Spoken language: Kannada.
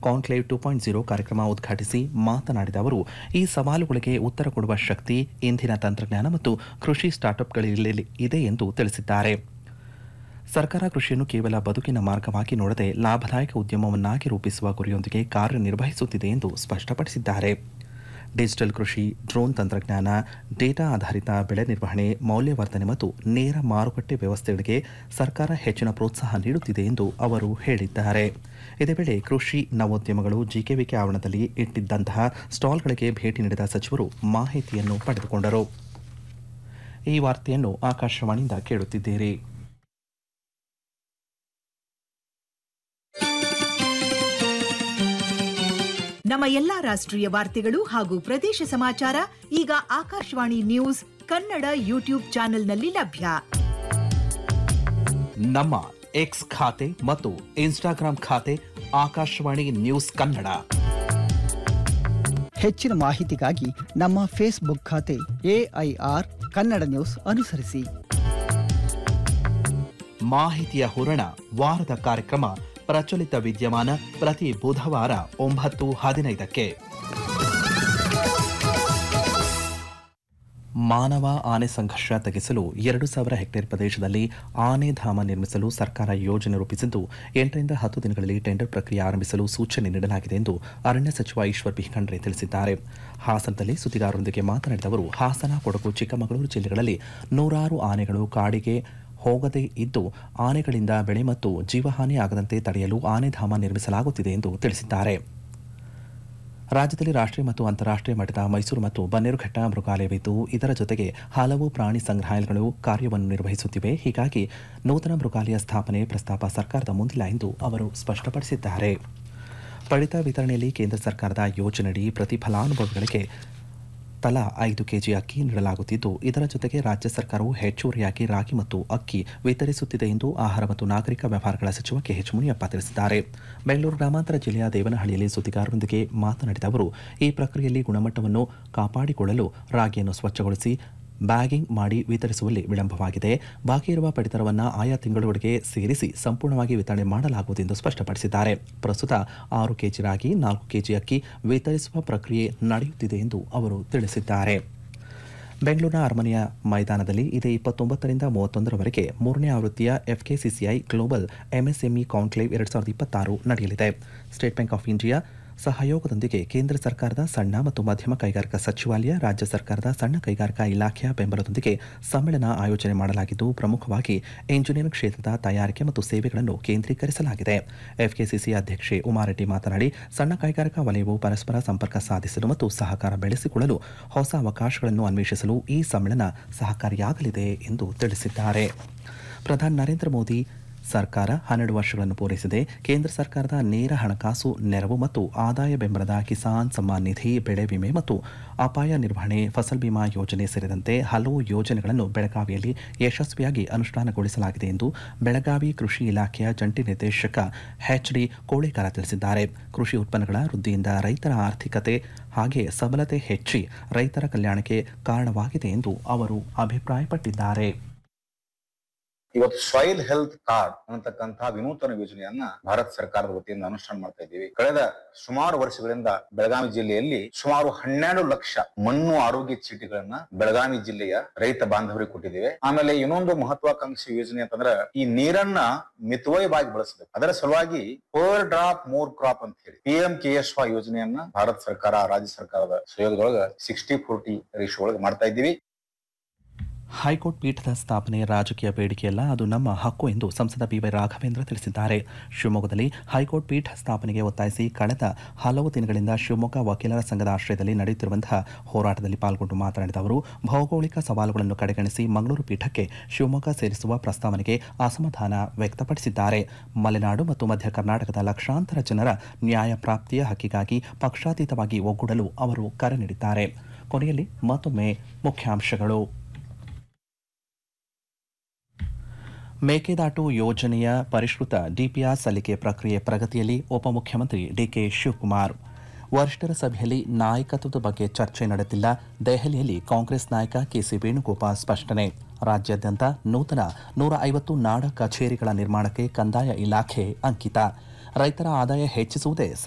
ಕಾನ್ಕ್ಲೇವ್ ಟು ಪಾಯಿಂಟ್ ಜೀರೋ ಕಾರ್ಯಕ್ರಮ ಉದ್ಘಾಟಿಸಿ ಮಾತನಾಡಿದ ಅವರು ಈ ಸವಾಲುಗಳಿಗೆ ಉತ್ತರ ಕೊಡುವ ಶಕ್ತಿ ಇಂದಿನ ತಂತ್ರಜ್ಞಾನ ಮತ್ತು ಕೃಷಿ ಸ್ಟಾರ್ಟ್ಅಪ್ಗಳಲ್ಲಿ ಇದೆ ಎಂದು ತಿಳಿಸಿದ್ದಾರೆ ಸರ್ಕಾರ ಕೃಷಿಯನ್ನು ಕೇವಲ ಬದುಕಿನ ಮಾರ್ಗವಾಗಿ ನೋಡದೆ ಲಾಭದಾಯಕ ಉದ್ಯಮವನ್ನಾಗಿ ರೂಪಿಸುವ ಗುರಿಯೊಂದಿಗೆ ಕಾರ್ಯನಿರ್ವಹಿಸುತ್ತಿದೆ ಎಂದು ಸ್ಪಷ್ಟಪಡಿಸಿದ್ದಾರೆ ಡಿಜಿಟಲ್ ಕೃಷಿ ಡ್ರೋನ್ ತಂತ್ರಜ್ಞಾನ ಡೇಟಾ ಆಧಾರಿತ ಬೆಳೆ ನಿರ್ವಹಣೆ ಮೌಲ್ಯವರ್ಧನೆ ಮತ್ತು ನೇರ ಮಾರುಕಟ್ಟೆ ವ್ಯವಸ್ಥೆಗಳಿಗೆ ಸರ್ಕಾರ ಹೆಚ್ಚಿನ ಪ್ರೋತ್ಸಾಹ ನೀಡುತ್ತಿದೆ ಎಂದು ಅವರು ಹೇಳಿದ್ದಾರೆ ಇದೇ ವೇಳೆ ಕೃಷಿ ನವೋದ್ಯಮಗಳು ಜಿಕೆವಿಕೆ ಆವರಣದಲ್ಲಿ ಇಟ್ಟಿದ್ದಂತಹ ಸ್ಟಾಲ್ಗಳಿಗೆ ಭೇಟಿ ನೀಡಿದ ಸಚಿವರು ಮಾಹಿತಿಯನ್ನು ಪಡೆದುಕೊಂಡರು ಈ ವಾರ್ತೆಯನ್ನು ಆಕಾಶವಾಣಿಯಿಂದ ಕೇಳುತ್ತಿದ್ದೀರಿ ನಮ್ಮ ಎಲ್ಲಾ ರಾಷ್ಟ್ರೀಯ ವಾರ್ತೆಗಳು ಹಾಗೂ ಪ್ರದೇಶ ಸಮಾಚಾರ ಈಗ ಆಕಾಶವಾಣಿ ನ್ಯೂಸ್ ಕನ್ನಡ ಯೂಟ್ಯೂಬ್ ಚಾನೆಲ್ನಲ್ಲಿ ಲಭ್ಯ ನಮ್ಮ ಎಕ್ಸ್ ಖಾತೆ ಮತ್ತು ಇನ್ಸ್ಟಾಗ್ರಾಂ ಖಾತೆ ಆಕಾಶವಾಣಿ ನ್ಯೂಸ್ ಕನ್ನಡ ಹೆಚ್ಚಿನ ಮಾಹಿತಿಗಾಗಿ ನಮ್ಮ ಫೇಸ್ಬುಕ್ ಖಾತೆ ಎಐಆರ್ ಕನ್ನಡ ನ್ಯೂಸ್ ಅನುಸರಿಸಿ ಮಾಹಿತಿಯ ಹೂರಣ ವಾರದ ಕಾರ್ಯಕ್ರಮ ಪ್ರಚಲಿತ ವಿದ್ಯಮಾನ ಪ್ರತಿ ಬುಧವಾರ ಒಂಬತ್ತು ಹದಿನೈದಕ್ಕೆ ಮಾನವ ಆನೆ ಸಂಘರ್ಷ ತಗ್ಗಿಸಲು ಎರಡು ಸಾವಿರ ಹೆಕ್ಟೇರ್ ಪ್ರದೇಶದಲ್ಲಿ ಆನೆ ಧಾಮ ನಿರ್ಮಿಸಲು ಸರ್ಕಾರ ಯೋಜನೆ ರೂಪಿಸಿದ್ದು ಎಂಟರಿಂದ ಹತ್ತು ದಿನಗಳಲ್ಲಿ ಟೆಂಡರ್ ಪ್ರಕ್ರಿಯೆ ಆರಂಭಿಸಲು ಸೂಚನೆ ನೀಡಲಾಗಿದೆ ಎಂದು ಅರಣ್ಯ ಸಚಿವ ಈಶ್ವರ್ ಬಿ ಖಂಡ್ರೆ ತಿಳಿಸಿದ್ದಾರೆ ಹಾಸನದಲ್ಲಿ ಸುದ್ದಿಗಾರರೊಂದಿಗೆ ಮಾತನಾಡಿದ ಅವರು ಹಾಸನ ಕೊಡಗು ಚಿಕ್ಕಮಗಳೂರು ಜಿಲ್ಲೆಗಳಲ್ಲಿ ನೂರಾರು ಆನೆಗಳು ಕಾಡಿಗೆ ಹೋಗದೇ ಇದ್ದು ಆನೆಗಳಿಂದ ಬೆಳೆ ಮತ್ತು ಜೀವಹಾನಿ ಆಗದಂತೆ ತಡೆಯಲು ಆನೆಧಾಮ ನಿರ್ಮಿಸಲಾಗುತ್ತಿದೆ ಎಂದು ತಿಳಿಸಿದ್ದಾರೆ ರಾಜ್ಯದಲ್ಲಿ ರಾಷ್ಟ್ರೀಯ ಮತ್ತು ಅಂತಾರಾಷ್ಟ್ರೀಯ ಮಟ್ಟದ ಮೈಸೂರು ಮತ್ತು ಬನ್ನೇರುಘಟ್ಟ ಮೃಗಾಲಯವಿದ್ದು ಇದರ ಜೊತೆಗೆ ಹಲವು ಪ್ರಾಣಿ ಸಂಗ್ರಹಾಲಯಗಳು ಕಾರ್ಯವನ್ನು ನಿರ್ವಹಿಸುತ್ತಿವೆ ಹೀಗಾಗಿ ನೂತನ ಮೃಗಾಲಯ ಸ್ಥಾಪನೆ ಪ್ರಸ್ತಾಪ ಸರ್ಕಾರದ ಮುಂದಿಲ್ಲ ಎಂದು ಅವರು ಸ್ಪಷ್ಟಪಡಿಸಿದ್ದಾರೆ ಪಡಿತ ವಿತರಣೆಯಲ್ಲಿ ಕೇಂದ್ರ ಸರ್ಕಾರದ ಯೋಜನೆಯಡಿ ಪ್ರತಿ ಫಲಾನುಭವಿಗಳಿಗೆ ತಲಾ ಐದು ಕೆಜಿ ಅಕ್ಕಿ ನೀಡಲಾಗುತ್ತಿದ್ದು ಇದರ ಜೊತೆಗೆ ರಾಜ್ಯ ಸರ್ಕಾರವು ಹೆಚ್ಚುವರಿಯಾಗಿ ರಾಗಿ ಮತ್ತು ಅಕ್ಕಿ ವಿತರಿಸುತ್ತಿದೆ ಎಂದು ಆಹಾರ ಮತ್ತು ನಾಗರಿಕ ವ್ಯವಹಾರಗಳ ಸಚಿವ ಕೆಎಚ್ ಮುನಿಯಪ್ಪ ತಿಳಿಸಿದ್ದಾರೆ ಬೆಂಗಳೂರು ಗ್ರಾಮಾಂತರ ಜಿಲ್ಲೆಯ ದೇವನಹಳ್ಳಿಯಲ್ಲಿ ಸುದ್ದಿಗಾರರೊಂದಿಗೆ ಮಾತನಾಡಿದ ಅವರು ಈ ಪ್ರಕ್ರಿಯೆಯಲ್ಲಿ ಗುಣಮಟ್ಟವನ್ನು ಕಾಪಾಡಿಕೊಳ್ಳಲು ರಾಗಿಯನ್ನು ಸ್ವಚ್ಛಗೊಳಿಸಿ ಬ್ಯಾಗಿಂಗ್ ಮಾಡಿ ವಿತರಿಸುವಲ್ಲಿ ವಿಳಂಬವಾಗಿದೆ ಬಾಕಿ ಇರುವ ಪಡಿತರವನ್ನು ಆಯಾ ತಿಂಗಳೊಳಗೆ ಸೇರಿಸಿ ಸಂಪೂರ್ಣವಾಗಿ ವಿತರಣೆ ಮಾಡಲಾಗುವುದು ಎಂದು ಸ್ಪಷ್ಟಪಡಿಸಿದ್ದಾರೆ ಪ್ರಸ್ತುತ ಆರು ಕೆಜಿ ರಾಗಿ ನಾಲ್ಕು ಕೆಜಿ ಅಕ್ಕಿ ವಿತರಿಸುವ ಪ್ರಕ್ರಿಯೆ ನಡೆಯುತ್ತಿದೆ ಎಂದು ಅವರು ತಿಳಿಸಿದ್ದಾರೆ ಬೆಂಗಳೂರಿನ ಅರಮನೆಯ ಮೈದಾನದಲ್ಲಿ ಇದೇ ಇಪ್ಪತ್ತೊಂಬತ್ತರಿಂದ ಮೂವತ್ತೊಂದರವರೆಗೆ ಮೂರನೇ ಆವೃತ್ತಿಯ ಎಫ್ಕೆಸಿಸಿಐ ಗ್ಲೋಬಲ್ ಎಂಎಸ್ಎಂಇ ಕಾನ್ಕ್ಲೇವ್ ಎರಡು ಸಾವಿರದ ಇಪ್ಪತ್ತಾರು ನಡೆಯಲಿದೆ ಸ್ಟೇಟ್ ಬ್ಯಾಂಕ್ ಆಫ್ ಇಂಡಿಯಾ ಸಹಯೋಗದೊಂದಿಗೆ ಕೇಂದ್ರ ಸರ್ಕಾರದ ಸಣ್ಣ ಮತ್ತು ಮಧ್ಯಮ ಕೈಗಾರಿಕಾ ಸಚಿವಾಲಯ ರಾಜ್ಯ ಸರ್ಕಾರದ ಸಣ್ಣ ಕೈಗಾರಿಕಾ ಇಲಾಖೆಯ ಬೆಂಬಲದೊಂದಿಗೆ ಸಮ್ಮೇಳನ ಆಯೋಜನೆ ಮಾಡಲಾಗಿದ್ದು ಪ್ರಮುಖವಾಗಿ ಎಂಜಿನಿಯರಿಂಗ್ ಕ್ಷೇತ್ರದ ತಯಾರಿಕೆ ಮತ್ತು ಸೇವೆಗಳನ್ನು ಕೇಂದ್ರೀಕರಿಸಲಾಗಿದೆ ಎಫ್ಕೆಸಿಸಿ ಅಧ್ಯಕ್ಷೆ ಉಮಾರೆಡ್ಡಿ ಮಾತನಾಡಿ ಸಣ್ಣ ಕೈಗಾರಿಕಾ ವಲಯವು ಪರಸ್ಪರ ಸಂಪರ್ಕ ಸಾಧಿಸಲು ಮತ್ತು ಸಹಕಾರ ಬೆಳೆಸಿಕೊಳ್ಳಲು ಹೊಸ ಅವಕಾಶಗಳನ್ನು ಅನ್ವೇಷಿಸಲು ಈ ಸಮ್ಮೇಳನ ಸಹಕಾರಿಯಾಗಲಿದೆ ಎಂದು ತಿಳಿಸಿದ್ದಾರೆ ಪ್ರಧಾನಿ ನರೇಂದ್ರ ಮೋದಿ ಸರ್ಕಾರ ಹನ್ನೆರಡು ವರ್ಷಗಳನ್ನು ಪೂರೈಸಿದೆ ಕೇಂದ್ರ ಸರ್ಕಾರದ ನೇರ ಹಣಕಾಸು ನೆರವು ಮತ್ತು ಆದಾಯ ಬೆಂಬಲದ ಕಿಸಾನ್ ಸಮ್ಮಾನ್ ನಿಧಿ ಬೆಳೆ ವಿಮೆ ಮತ್ತು ಅಪಾಯ ನಿರ್ವಹಣೆ ಫಸಲ್ ಬಿಮಾ ಯೋಜನೆ ಸೇರಿದಂತೆ ಹಲವು ಯೋಜನೆಗಳನ್ನು ಬೆಳಗಾವಿಯಲ್ಲಿ ಯಶಸ್ವಿಯಾಗಿ ಅನುಷ್ಠಾನಗೊಳಿಸಲಾಗಿದೆ ಎಂದು ಬೆಳಗಾವಿ ಕೃಷಿ ಇಲಾಖೆಯ ಜಂಟಿ ನಿರ್ದೇಶಕ ಎಚ್ ಡಿ ಕೋಳೇಕರ ತಿಳಿಸಿದ್ದಾರೆ ಕೃಷಿ ಉತ್ಪನ್ನಗಳ ವೃದ್ಧಿಯಿಂದ ರೈತರ ಆರ್ಥಿಕತೆ ಹಾಗೆ ಸಬಲತೆ ಹೆಚ್ಚಿ ರೈತರ ಕಲ್ಯಾಣಕ್ಕೆ ಕಾರಣವಾಗಿದೆ ಎಂದು ಅವರು ಅಭಿಪ್ರಾಯಪಟ್ಟಿದ್ದಾರೆ ಇವತ್ತು ಸಾಯಿಲ್ ಹೆಲ್ತ್ ಕಾರ್ಡ್ ಅನ್ನತಕ್ಕಂತಹ ವಿನೂತನ ಯೋಜನೆಯನ್ನ ಭಾರತ ಸರ್ಕಾರದ ವತಿಯಿಂದ ಅನುಷ್ಠಾನ ಮಾಡ್ತಾ ಇದ್ದೀವಿ ಕಳೆದ ಸುಮಾರು ವರ್ಷಗಳಿಂದ ಬೆಳಗಾವಿ ಜಿಲ್ಲೆಯಲ್ಲಿ ಸುಮಾರು ಹನ್ನೆರಡು ಲಕ್ಷ ಮಣ್ಣು ಆರೋಗ್ಯ ಚೀಟಿಗಳನ್ನ ಬೆಳಗಾವಿ ಜಿಲ್ಲೆಯ ರೈತ ಬಾಂಧವರಿಗೆ ಕೊಟ್ಟಿದ್ದೇವೆ ಆಮೇಲೆ ಇನ್ನೊಂದು ಮಹತ್ವಾಕಾಂಕ್ಷಿ ಯೋಜನೆ ಅಂತಂದ್ರ ಈ ನೀರನ್ನ ಮಿತವ್ಯಯವಾಗಿ ಬಳಸಬೇಕು ಅದರ ಸಲುವಾಗಿ ಪರ್ ಡ್ರಾಪ್ ಮೋರ್ ಕ್ರಾಪ್ ಅಂತ ಹೇಳಿ P M K S Y ಯೋಜನೆಯನ್ನ ಭಾರತ ಸರ್ಕಾರ ರಾಜ್ಯ ಸರ್ಕಾರದ ಸಹಯೋಗದೊಳಗ ಸಿಕ್ಸ್ಟಿ ಫೋರ್ಟಿ ರೇಷಿಯೋ ಒಳಗೆ ಮಾಡ್ತಾ ಇದ್ದೀವಿ ಹೈಕೋರ್ಟ್ ಪೀಠದ ಸ್ಥಾಪನೆ ರಾಜಕೀಯ ಬೇಡಿಕೆಯಲ್ಲ ಅದು ನಮ್ಮ ಹಕ್ಕು ಎಂದು ಸಂಸದ ಬಿವೈ ರಾಘವೇಂದ್ರ ತಿಳಿಸಿದ್ದಾರೆ ಶಿವಮೊಗ್ಗದಲ್ಲಿ ಹೈಕೋರ್ಟ್ ಪೀಠ ಸ್ಥಾಪನೆಗೆ ಒತ್ತಾಯಿಸಿ ಕಳೆದ ಹಲವು ದಿನಗಳಿಂದ ಶಿವಮೊಗ್ಗ ವಕೀಲರ ಸಂಘದ ಆಶ್ರಯದಲ್ಲಿ ನಡೆಯುತ್ತಿರುವಂತಹ ಹೋರಾಟದಲ್ಲಿ ಪಾಲ್ಗೊಂಡು ಮಾತನಾಡಿದ ಅವರು ಭೌಗೋಳಿಕ ಸವಾಲುಗಳನ್ನು ಕಡೆಗಣಿಸಿ ಮಂಗಳೂರು ಪೀಠಕ್ಕೆ ಶಿವಮೊಗ್ಗ ಸೇರಿಸುವ ಪ್ರಸ್ತಾವನೆಗೆ ಅಸಮಾಧಾನ ವ್ಯಕ್ತಪಡಿಸಿದ್ದಾರೆ ಮಲೆನಾಡು ಮತ್ತು ಮಧ್ಯ ಕರ್ನಾಟಕದ ಲಕ್ಷಾಂತರ ಜನರ ನ್ಯಾಯ ಪ್ರಾಪ್ತಿಯ ಹಕ್ಕಿಗಾಗಿ ಪಕ್ಷಾತೀತವಾಗಿ ಒಗ್ಗೂಡಲು ಅವರು ಕರೆ ನೀಡಿದ್ದಾರೆ ಕೊನೆಯಲ್ಲಿ ಮತ್ತೊಮ್ಮೆ ಮುಖ್ಯಾಂಶಗಳು ಮೇಕೆದಾಟು ಯೋಜನೆಯ ಪರಿಷ್ಕೃತ ಡಿಪಿಆರ್ ಸಲ್ಲಿಕೆ ಪ್ರಕ್ರಿಯೆ ಪ್ರಗತಿಯಲ್ಲಿ ಉಪಮುಖ್ಯಮಂತ್ರಿ ಡಿಕೆ ಶಿವಕುಮಾರ್ ವರಿಷ್ಠರ ಸಭೆಯಲ್ಲಿ ನಾಯಕತ್ವದ ಬಗ್ಗೆ ಚರ್ಚೆ ನಡೆದಿಲ್ಲ ದೆಹಲಿಯಲ್ಲಿ ಕಾಂಗ್ರೆಸ್ ನಾಯಕ ಕೆಸಿ ವೇಣುಗೋಪಾಲ್ ಸ್ಪಷ್ಟನೆ ರಾಜ್ಯಾದ್ಯಂತ ನೂತನ ನೂರ ಐವತ್ತು ನಾಡ ಕಚೇರಿಗಳ ನಿರ್ಮಾಣಕ್ಕೆ ಕಂದಾಯ ಇಲಾಖೆ ಅಂಕಿತ ರೈತರ ಆದಾಯ ಹೆಚ್ಚಿಸುವುದೇ